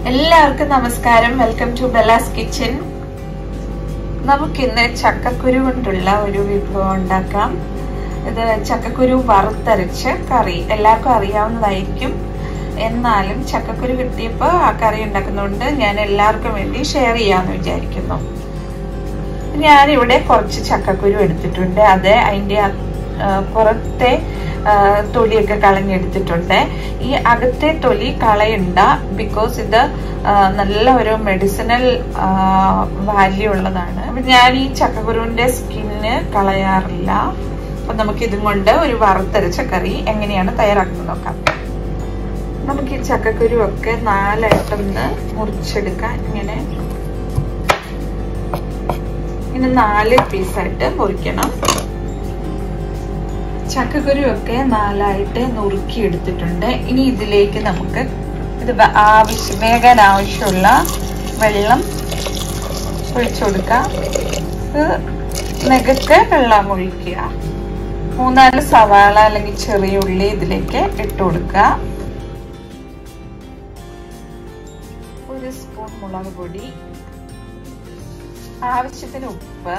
എല്ലാവർക്കും നമസ്കാരം welcome to Bella's kitchen നമുക്കിന്ന് ചക്കക്കുരു കൊണ്ടുള്ള ഒരു വിഭവം ഉണ്ടാക്കാം ഇത് ചക്കക്കുരു വറുത്തരച്ച് കറി എല്ലാവർക്കും അറിയാവുന്നതായിരിക്കും എന്നാലും ചക്കക്കുരു കിട്ടിയപ്പോൾ ആ കറി ഉണ്ടാക്കുന്നതുകൊണ്ട് ഞാൻ എല്ലാവർക്കും വേണ്ടി ഷെയർ ചെയ്യാമെന്ന് വിചാരിക്കുന്നു ഞാനിവിടെ കുറച്ച് ചക്കക്കുരു എടുത്തിട്ടുണ്ട് അത് അതിൻ്റെ പുറത്തെ തൊലിയൊക്കെ കളഞ്ഞെടുത്തിട്ടുണ്ട് ഈ അകത്തെ തൊലി കളയണ്ട ബിക്കോസ് ഇത് നല്ല ഒരു മെഡിസിനൽ വാല്യൂ ഉള്ളതാണ് അപ്പൊ ഞാൻ ഈ ചക്കക്കുരുവിന്റെ സ്കിന്ന് കളയാറില്ല അപ്പൊ നമുക്ക് ഇതും കൊണ്ട് ഒരു വറുത്തരച്ച കറി എങ്ങനെയാണ് തയ്യാറാക്കുന്നത് നോക്കാം നമുക്ക് ഈ ചക്കക്കുരു ഒക്കെ നാലായിട്ടൊന്ന് മുറിച്ചെടുക്കാം ഇങ്ങനെ ഇങ്ങനെ നാല് പീസായിട്ട് മുറിക്കണം ചക്കക്കുരു ഒക്കെ നാലായിട്ട് നുറുക്കി എടുത്തിട്ടുണ്ട് ഇനി ഇതിലേക്ക് നമുക്ക് ഇത് ആവശ്യം വേകാൻ ആവശ്യമുള്ള വെള്ളം ഒഴിച്ചു കൊടുക്കാം ഇത് നികക്ക് വെള്ളം ഒഴിക്കുക മൂന്നാല് സവാള അല്ലെങ്കിൽ ചെറിയ ഉള്ളി ഇതിലേക്ക് ഇട്ട് കൊടുക്കുക ഒരു സ്പൂൺ മുളക് പൊടി ആവശ്യത്തിന് ഉപ്പ്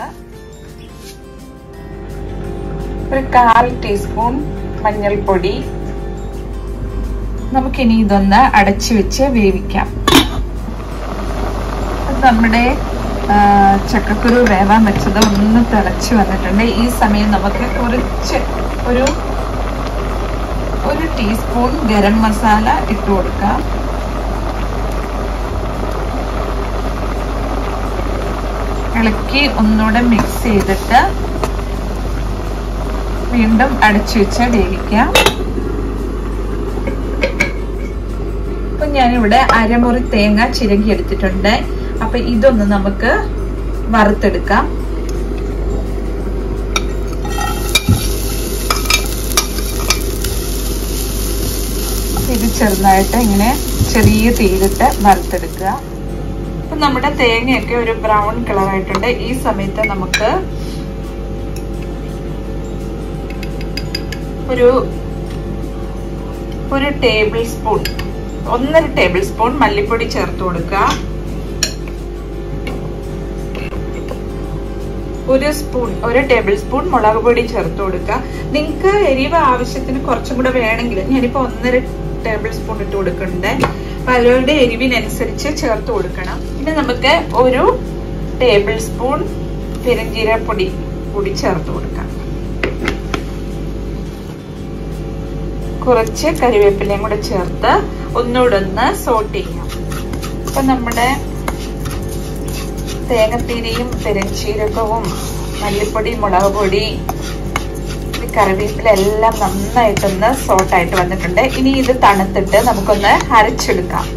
ഒരു കാൽ ടീസ്പൂൺ മഞ്ഞൾപ്പൊടി നമുക്കിനി ഇതൊന്ന് അടച്ചു വെച്ച് വേവിക്കാം നമ്മുടെ ചക്കക്കുരു വേവാൻ വെച്ചത് ഒന്ന് തിളച്ച് വന്നിട്ടുണ്ട് ഈ സമയം നമുക്ക് കുറച്ച് ഒരു ഒരു ടീസ്പൂൺ ഗരം മസാല ഇട്ട് കൊടുക്കാം ഇളക്കി ഒന്നുകൂടെ മിക്സ് ചെയ്തിട്ട് വീണ്ടും അടച്ചു വെച്ച് വേവിക്കാം അപ്പൊ ഞാനിവിടെ അരമുറി തേങ്ങ ചിരകി എടുത്തിട്ടുണ്ട് അപ്പൊ ഇതൊന്ന് നമുക്ക് വറുത്തെടുക്കാം ഇത് ചെറുതായിട്ട് ഇങ്ങനെ ചെറിയ തീയിലിട്ട് വറുത്തെടുക്കുക അപ്പൊ നമ്മുടെ തേങ്ങയൊക്കെ ഒരു ബ്രൗൺ കളർ ആയിട്ടുണ്ട് ഈ സമയത്ത് നമുക്ക് ഒരു ഒരു ടേബിൾ സ്പൂൺ ഒന്നര ടേബിൾ സ്പൂൺ മല്ലിപ്പൊടി ചേർത്ത് കൊടുക്കുക ഒരു സ്പൂൺ ഒരു ടേബിൾ സ്പൂൺ മുളക് പൊടി ചേർത്ത് കൊടുക്കുക നിങ്ങൾക്ക് എരിവ് ആവശ്യത്തിന് കുറച്ചും കൂടെ വേണമെങ്കിൽ ഞാനിപ്പോ ഒന്നര ടേബിൾ സ്പൂൺ ഇട്ട് കൊടുക്കുന്നുണ്ട് പലരുടെ എരിവിനനുസരിച്ച് ചേർത്ത് കൊടുക്കണം പിന്നെ നമുക്ക് ഒരു ടേബിൾ സ്പൂൺ പെരുംജീരപ്പൊടി കൂടി ചേർത്ത് കൊടുക്കാം കുറച്ച് കരിവേപ്പിലയും കൂടെ ചേർത്ത് ഒന്നുകൂടെ ഒന്ന് സോട്ട് ചെയ്യാം അപ്പൊ നമ്മുടെ തേങ്ങപ്പീരിയും പെരുംചീരകവും മല്ലിപ്പൊടി മുളക് പൊടി കറിവേപ്പില എല്ലാം നന്നായിട്ടൊന്ന് സോട്ടായിട്ട് വന്നിട്ടുണ്ട് ഇനി ഇത് തണുത്തിട്ട് നമുക്കൊന്ന് അരച്ചെടുക്കാം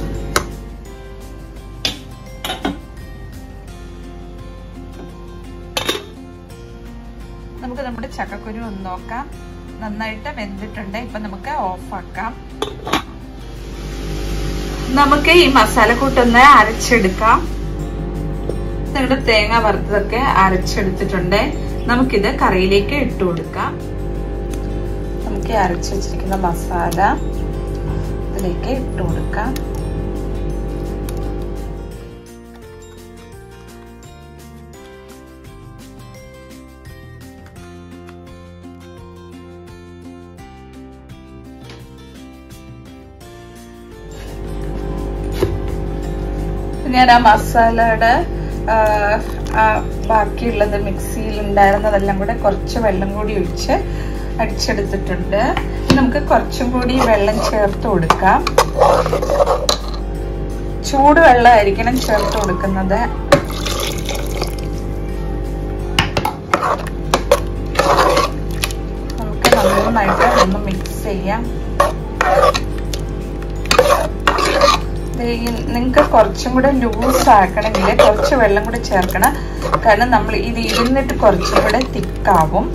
നമുക്ക് നമ്മുടെ ചക്കക്കുരു ഒന്ന് നോക്കാം നന്നായിട്ട് വെന്തിട്ടുണ്ട് ഇപ്പൊ നമുക്ക് ഓഫാക്കാം നമുക്ക് ഈ മസാലക്കൂട്ടൊന്ന് അരച്ചെടുക്കാം നിങ്ങളുടെ തേങ്ങ വറുത്തതൊക്കെ അരച്ചെടുത്തിട്ടുണ്ട് നമുക്കിത് കറിയിലേക്ക് ഇട്ട് കൊടുക്കാം നമുക്ക് അരച്ചു വെച്ചിരിക്കുന്ന മസാല ഇതിലേക്ക് ഇട്ട് കൊടുക്കാം ഞാൻ ആ മസാലയുടെ ബാക്കിയുള്ളത് മിക്സിയിൽ ഉണ്ടായിരുന്നതെല്ലാം കൂടെ കുറച്ച് വെള്ളം കൂടി ഒഴിച്ച് അടിച്ചെടുത്തിട്ടുണ്ട് നമുക്ക് കുറച്ചും കൂടി വെള്ളം ചേർത്ത് കൊടുക്കാം ചൂട് വെള്ളമായിരിക്കണം ചേർത്ത് കൊടുക്കുന്നത് നമുക്ക് നന്നായിട്ട് ഒന്ന് മിക്സ് ചെയ്യാം നിങ്ങൾക്ക് കുറച്ചും കൂടെ ലൂസ് ആക്കണമെങ്കിൽ കുറച്ച് വെള്ളം കൂടെ ചേർക്കണം കാരണം നമ്മൾ ഇത് ഇരുന്നിട്ട് കുറച്ചും കൂടെ തിക്കാവും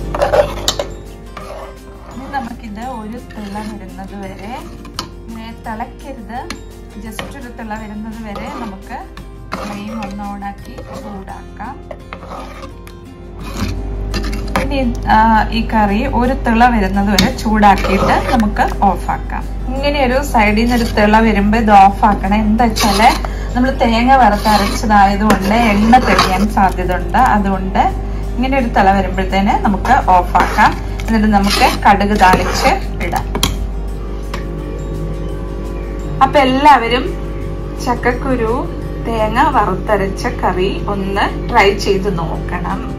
നമുക്കിത് ഒരു തിള വരുന്നത് വരെ തിളക്കരുത് ജസ്റ്റ് ഒരു തിള വരുന്നത് വരെ നമുക്ക് ഫ്ലെയിം ഒന്ന് ഓണാക്കി ചൂടാക്കാം ഇനി ആ, ഈ കറി ഒരു തിള വരുന്നത് വരെ ചൂടാക്കിയിട്ട് നമുക്ക് ഓഫാക്കാം ഇങ്ങനെ ഒരു സൈഡിൽ നിന്ന് ഒരു തിള വരുമ്പോൾ ഇത് ഓഫാക്കണം എന്താ വെച്ചാല് നമ്മൾ തേങ്ങ വറുത്തരച്ചതായതുകൊണ്ട് എണ്ണ തെളിയാൻ സാധ്യത ഉണ്ട് അതുകൊണ്ട് ഇങ്ങനെ ഒരു തിള വരുമ്പോഴത്തേന് നമുക്ക് ഓഫാക്കാം എന്നിട്ട് നമുക്ക് കടുക് താളിച്ച് ഇടാം അപ്പൊ എല്ലാവരും ചക്കക്കുരു തേങ്ങ വറുത്തരച്ച കറി ഒന്ന് ട്രൈ ചെയ്ത് നോക്കണം